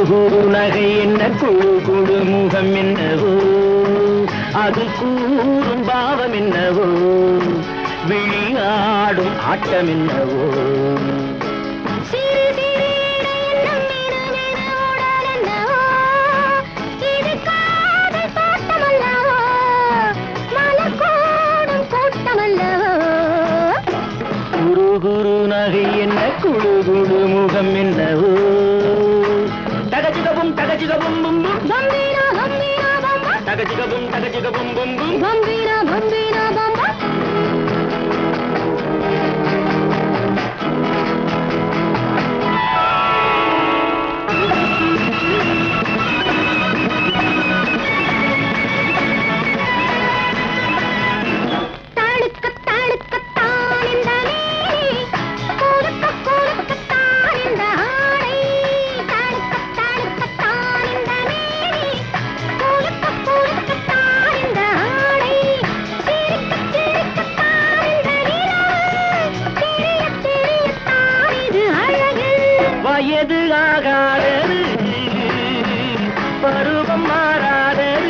குரு நகை என்ன குழு குழு முகம் என்னவோ அது கூறும் பாவம் என்னவோ விழியாடும் ஆட்டம் என்னவோ சிறு சிறு எண்ணம் மினுமினு உடல் என்னவோ, இது காதல் தோட்டமல்லவோ, மலர் கூடும் கூட்டமல்லவோ. குரு குரு நகை என்ன குழு குழு முகம் என்னவோ தகஜிகவும் தகஜிகவும் பும் பும் பம்பீரா, பம்பீரா, பம்பா. தகஜிகவும் தகஜிகவும் பும் பும் பம்பீரா, பம்பீரா, பம்பா. தடுக்க தடுக்கத்தான் இந்த மேனி, குலுக்க குலுக்கத்தான் இந்த ஆடை. தடுக்க தடுக்கத்தான் இந்த மேனி, குலுக்க குலுக்கத்தான் இந்த ஆடை. சிரிக்க சிரிக்கத்தான் இந்த நிலவு, திரிய திரியத்தான் இது அழகு. வயது ஆகாதது பருவம் மாறாதது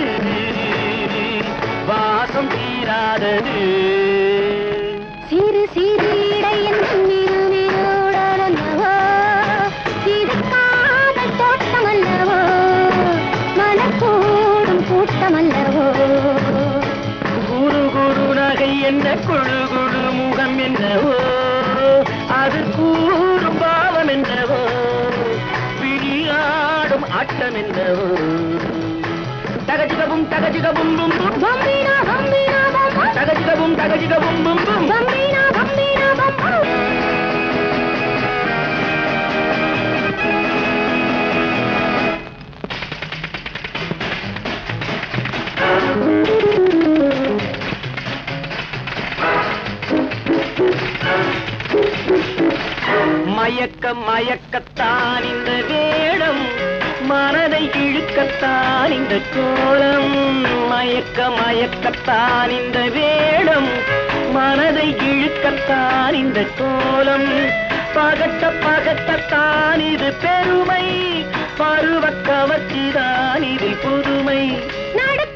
வாசம் தீராதது சிறு சிறு இடையின் மிருமிருடலல்லவோ, இது காதல் தோட்டமல்லவோ, மலர் கூடும் கூட்டமல்லவோ. குரு குரு நகை என்ன குழு குழு முகம் என்னவோ அது கூறும் பாவம் என்னவோ விழியாடும் ஆட்டம் என்னவோ தகஜிகவும் தகஜிகவும் பும் பும் பம்பீரா, பம்பீரா, பம்பா. தகஜிகவும் தகஜிகவும் பும் பும் பம்பீரா, பம்பீரா, பம்பா. மயக்க மயக்கத்தான் இந்த வேடம் மனதை இழுக்கத்தான் இந்த கோலம் மயக்க மயக்கத்தான் இந்த வேடம் மனதை இழுக்கத்தான் இந்த கோலம் பகட்ட பகட்டத்தான் இது பெருமை பருவ கவர்ச்சிதான் இதில் புதுமை நடு